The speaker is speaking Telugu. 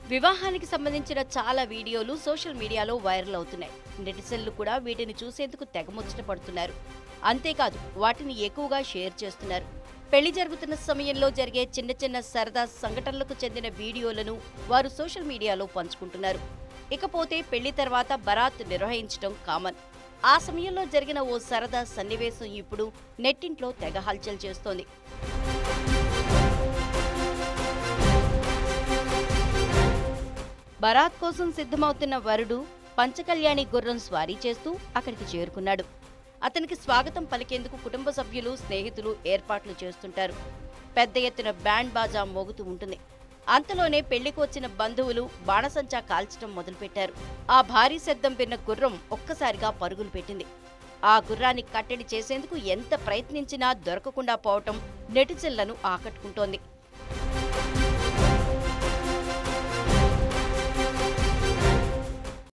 వివాహానికి సంబంధించిన చాలా వీడియోలు సోషల్ మీడియాలో వైరల్ అవుతున్నాయి నెటిజన్లు కూడా వీటిని చూసేందుకు తెగముచ్చట పడుతున్నారు అంతేకాదు వాటిని ఎక్కువగా షేర్ చేస్తున్నారు పెళ్లి జరుగుతున్న సమయంలో జరిగే చిన్న చిన్న సరదా సంఘటనలకు చెందిన వీడియోలను వారు సోషల్ మీడియాలో పంచుకుంటున్నారు ఇకపోతే పెళ్లి తర్వాత బరాత్ నిర్వహించడం కామన్ ఆ సమయంలో జరిగిన ఓ సరదా సన్నివేశం ఇప్పుడు నెట్టింట్లో తెగ హల్చల్ చేస్తోంది బరాత్ కోసం సిద్ధమవుతున్న వరుడు పంచకళ్యాణి గుర్రం స్వారీ చేస్తూ అక్కడికి చేరుకున్నాడు అతనికి స్వాగతం పలికేందుకు కుటుంబ సభ్యులు స్నేహితులు ఏర్పాట్లు చేస్తుంటారు పెద్ద ఎత్తున బ్యాండ్ బాజా మోగుతూ ఉంటుంది అంతలోనే పెళ్లికి వచ్చిన బంధువులు బాణసంచా కాల్చడం మొదలుపెట్టారు ఆ భారీ శబ్దం విన్న గుర్రం ఒక్కసారిగా పరుగులు పెట్టింది ఆ గుర్రాన్ని కట్టడి చేసేందుకు ఎంత ప్రయత్నించినా దొరకకుండా పోవటం నెటిజన్లను ఆకట్టుకుంటోంది